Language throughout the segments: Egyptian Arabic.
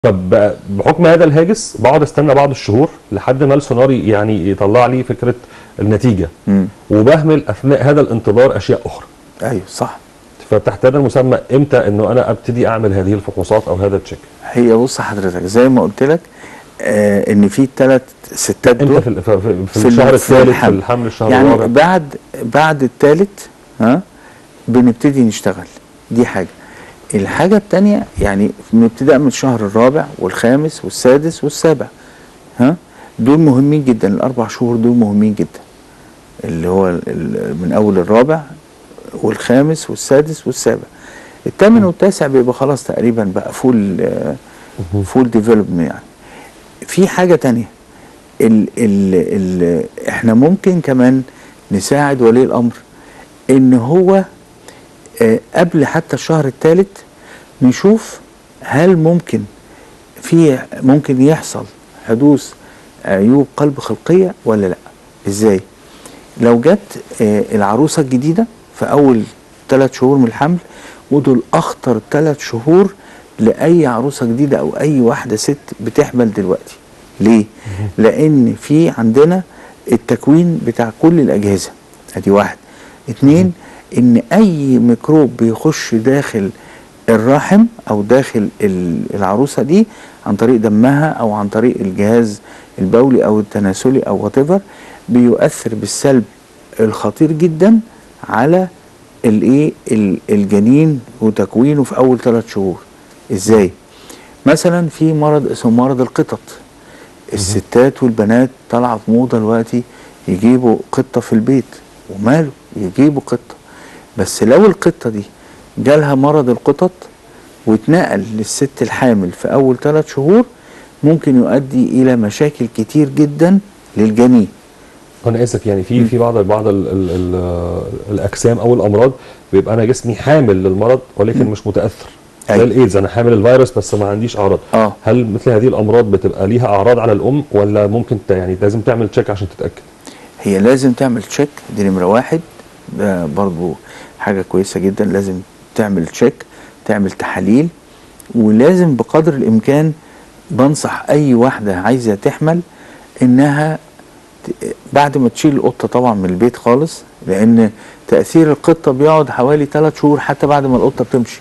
طب بقى بحكم هذا الهاجس بقعد استنى بعض الشهور لحد ما السوناري يعني يطلع لي فكره النتيجه مم. وبهمل اثناء هذا الانتظار اشياء اخرى ايوه صح فتحت هذا المسمى امتى انه انا ابتدي اعمل هذه الفحوصات او هذا التشيك هي بص حضرتك زي ما قلت لك آه ان في ثلاث ستات امتى دول في, ال- في, في, في في الشهر ال- الثالث في الحمل. الحمل الشهر يعني الرابع بعد بعد الثالث ها بنبتدي نشتغل دي حاجه الحاجه الثانيه يعني من ابتداء من الشهر الرابع والخامس والسادس والسابع ها دول مهمين جدا الاربع شهور دول مهمين جدا اللي هو ال- ال- من اول الرابع والخامس والسادس والسابع الثامن والتاسع بيبقى خلاص تقريبا بقى فول فول ديفلوبمنت يعني في حاجه تانية ال ال ال احنا ممكن كمان نساعد ولي الامر ان هو آه، قبل حتى الشهر الثالث نشوف هل ممكن في ممكن يحصل حدوث عيوب قلب خلقيه ولا لا ازاي لو جت آه، العروسه الجديده في اول ثلاث شهور من الحمل ودول اخطر ثلاث شهور لاي عروسه جديده او اي واحده ست بتحمل دلوقتي ليه لان في عندنا التكوين بتاع كل الاجهزه ادي واحد اتنين ان اي ميكروب بيخش داخل الرحم او داخل ال- العروسه دي عن طريق دمها او عن طريق الجهاز البولي او التناسلي او وات بيؤثر بالسلب الخطير جدا على الايه ال- الجنين وتكوينه في اول ثلاث شهور ازاي مثلا في مرض اسمه مرض القطط الستات والبنات طالعه في موضه دلوقتي يجيبوا قطه في البيت وماله يجيبوا قطه بس لو القطه دي جالها مرض القطط واتنقل للست الحامل في اول ثلاث شهور ممكن يؤدي الى مشاكل كتير جدا للجنين انا اسف يعني في في بعض بعض ال ال ال الاجسام او الامراض بيبقى انا جسمي حامل للمرض ولكن مش متاثر زي أيوة. الايدز انا حامل الفيروس بس ما عنديش اعراض اه هل مثل هذه الامراض بتبقى ليها اعراض على الام ولا ممكن ت- يعني لازم تعمل تشيك عشان تتاكد هي لازم تعمل تشيك دي نمرة واحد ده برضو حاجة كويسة جدا لازم تعمل تشيك تعمل تحاليل ولازم بقدر الإمكان بنصح أي واحدة عايزة تحمل إنها ت- بعد ما تشيل القطة طبعا من البيت خالص لأن تأثير القطة بيقعد حوالي ثلاث شهور حتى بعد ما القطة بتمشي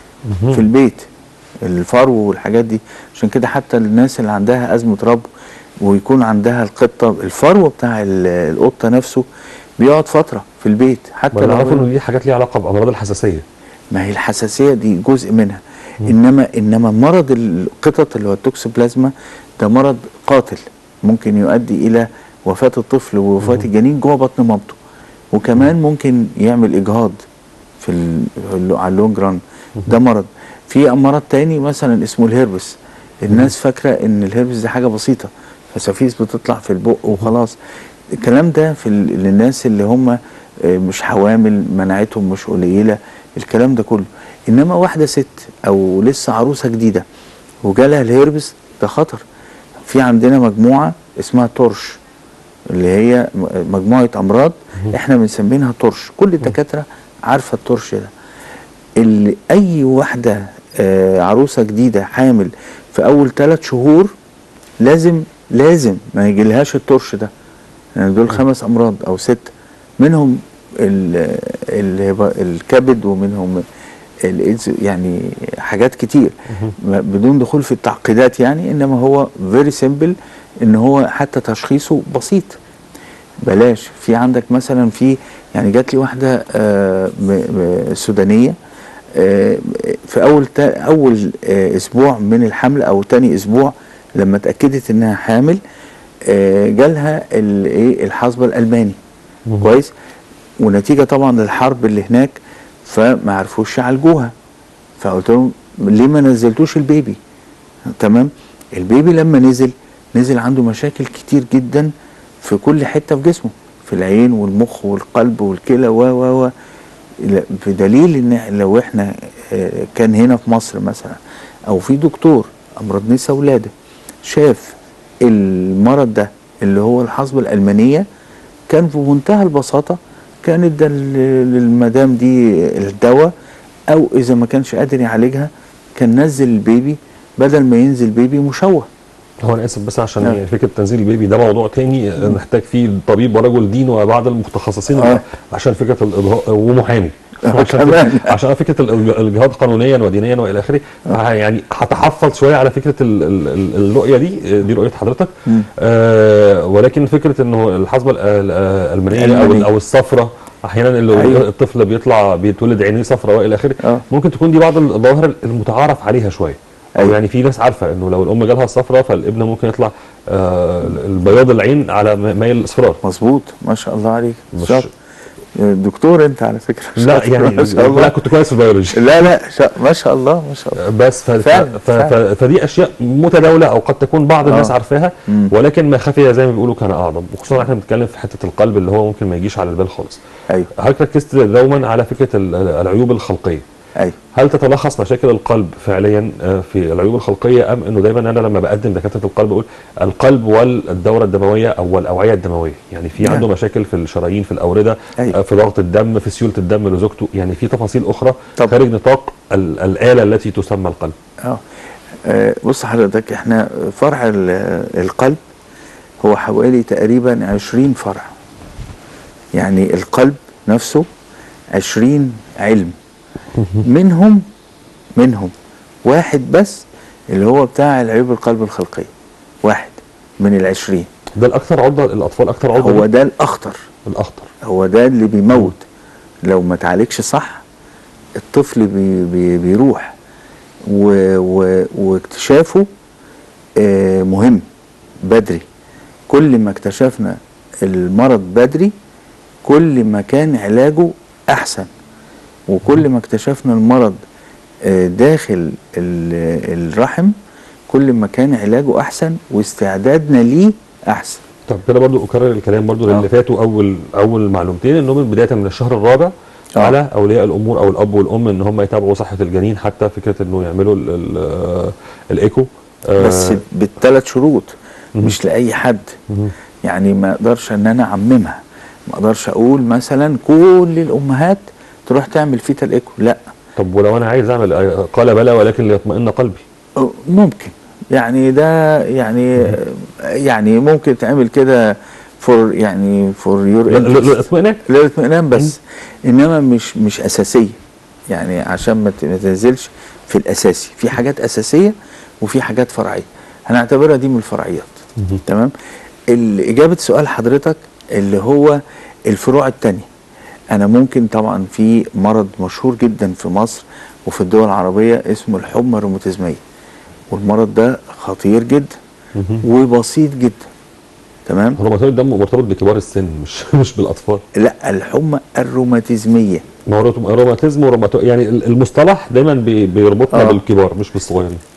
في البيت الفرو والحاجات دي عشان كده حتى الناس اللي عندها أزمة رب ويكون عندها القطة الفرو بتاع ال- القطة نفسه بيقعد فترة في البيت حتى ما لو نعرف انه دي حاجات ليها علاقه بامراض الحساسيه ما هي الحساسية دي جزء منها انما انما مرض القطط اللي هو التوكسوبلازما ده مرض قاتل ممكن يؤدي الى وفاة الطفل ووفاة الجنين جوه بطن مامته وكمان ممكن يعمل اجهاض في ال- على اللونج ران ده مرض في مرض تاني مثلا اسمه الهربس الناس فاكرة ان الهربس دي حاجة بسيطة فسافيس بتطلع في البق وخلاص الكلام ده في ال- للناس اللي هم آه، مش حوامل مناعتهم مش قليلة الكلام ده كله انما واحدة ست او لسه عروسة جديدة وجالها الهربس ده خطر في عندنا مجموعة اسمها ترش اللي هي م- مجموعة امراض احنا بنسمينها ترش كل الدكاترة عارفة الترش ده اللي اي واحدة آه، عروسة جديدة حامل في اول ثلاث شهور لازم لازم ما يجيلهاش الترش ده يعني دول خمس امراض او ست منهم ال- ال- الكبد ومنهم الايدز يعني حاجات كتير ما- بدون دخول في التعقيدات يعني انما هو فيري سيمبل ان هو حتى تشخيصه بسيط بلاش في عندك مثلا في يعني جات لي واحده آه، م- م- سودانيه آه، في اول تا اول آه، اسبوع من الحمل او تاني اسبوع لما اتاكدت انها حامل آه، جالها الايه الحصبه الالماني كويس ونتيجه طبعا للحرب اللي هناك فما عرفوش يعالجوها فقلت لهم ليه ما نزلتوش البيبي تمام البيبي لما نزل نزل عنده مشاكل كتير جدا في كل حته في جسمه في العين والمخ والقلب والكلى و و و لا، بدليل ان لو احنا آه، كان هنا في مصر مثلا او في دكتور امراض نساء ولاده شاف المرض ده اللي هو الحصبه الالمانيه كان في منتهى البساطه كان ادى لل- للمدام دي الدواء او اذا ما كانش قادر يعالجها كان نزل البيبي بدل ما ينزل بيبي مشوه هو انا اسف بس عشان نعم. يعني فكره تنزيل البيبي ده موضوع تاني آه، نحتاج فيه طبيب ورجل دين وبعض المتخصصين آه. عشان فكره الإضهاء ومحامي آه، عشان كمان. فكرة عشان فكره الإج- الجهاد قانونيا ودينيا والى اخره يعني هتحفظ شويه على فكره ال- ال- ال- الرؤيه دي آه، دي رؤيه حضرتك مم. آه ولكن فكره انه الحصبه ال- ال- آه، المنيه او المنية. ال- او الصفرة احيانا اللي أيوة. الطفل بيطلع بيتولد عينيه صفرة والى اخره آه. ممكن تكون دي بعض الظواهر المتعارف عليها شويه أو أيوة. يعني في ناس عارفه انه لو الام جالها الصفرة فالابن ممكن يطلع آه البياض العين على م- ميل الاصفرار مظبوط ما شاء الله عليك مش- شاطر دكتور انت على فكره لا شاطر، يعني ما شاء لا الله كنت كويس في البيولوجي لا لا شا... ما شاء الله ما شاء الله بس ف... ف... فعلا، ف... ف... فدي اشياء متداوله او قد تكون بعض الناس آه. عارفاها مم. ولكن ما خفي زي ما بيقولوا كان اعظم وخصوصا احنا بنتكلم في حته القلب اللي هو ممكن ما يجيش على البال خالص ايوه حضرتك ركزت دوما على فكره ال- العيوب الخلقيه ايوه هل تتلخص مشاكل القلب فعليا آه، في العيوب الخلقيه ام انه دايما انا لما بقدم دكاتره القلب بقول القلب والدوره الدمويه او الاوعيه الدمويه يعني في نعم. عنده مشاكل في الشرايين في الاورده أيوة. آه، في ضغط الدم في سيوله الدم لزوجته يعني في تفاصيل اخرى طب. خارج نطاق ال- الاله التي تسمى القلب اه آه، بص حضرتك احنا فرع ال- القلب هو حوالي تقريبا 20 فرع يعني القلب نفسه 20 علم منهم منهم واحد بس اللي هو بتاع العيوب القلب الخلقية واحد من العشرين ده الاكثر عرضه الاطفال اكثر عرضه هو ليه؟ ده الأخطر الاخطر هو ده اللي بيموت لو ما تعالجش صح الطفل بي بي بيروح و و واكتشافه آه، مهم بدري كل ما اكتشفنا المرض بدري كل ما كان علاجه احسن وكل ما اكتشفنا المرض آه، داخل ال- الرحم كل ما كان علاجه احسن واستعدادنا ليه احسن طب كده برضو اكرر الكلام برضو آه. للي فاتوا اول اول معلومتين انهم من بدايه من الشهر الرابع آه. على اولياء الامور او الاب والام ان هم يتابعوا صحه الجنين حتى فكره انه يعملوا ال ال آه، الايكو آه، بس بالثلاث شروط مهم. مش لاي حد مهم. يعني ما اقدرش ان انا اعممها ما اقدرش اقول مثلا كل الامهات تروح تعمل فيتا الايكو لا طب ولو انا عايز اعمل آه، قال بلى ولكن ليطمئن قلبي ممكن يعني ده يعني يعني ممكن تعمل كده فور يعني فور يور لا- لا- لا، اطمئنان للاطمئنان بس انما مش مش اساسيه يعني عشان ما ت- ما تنزلش في الاساسي في حاجات اساسيه وفي حاجات فرعيه هنعتبرها دي من الفرعيات مهم. تمام ال- اجابه سؤال حضرتك اللي هو الفروع التانية انا ممكن طبعا في مرض مشهور جدا في مصر وفي الدول العربيه اسمه الحمى الروماتيزميه والمرض ده خطير جدا مهم. وبسيط جدا تمام روماتويد الدم مرتبط بكبار السن مش مش بالاطفال لا الحمى الروماتيزميه ما هو روماتيزم وروماتو يعني المصطلح دايما بي- بيربطنا آه. بالكبار مش بالصغيرين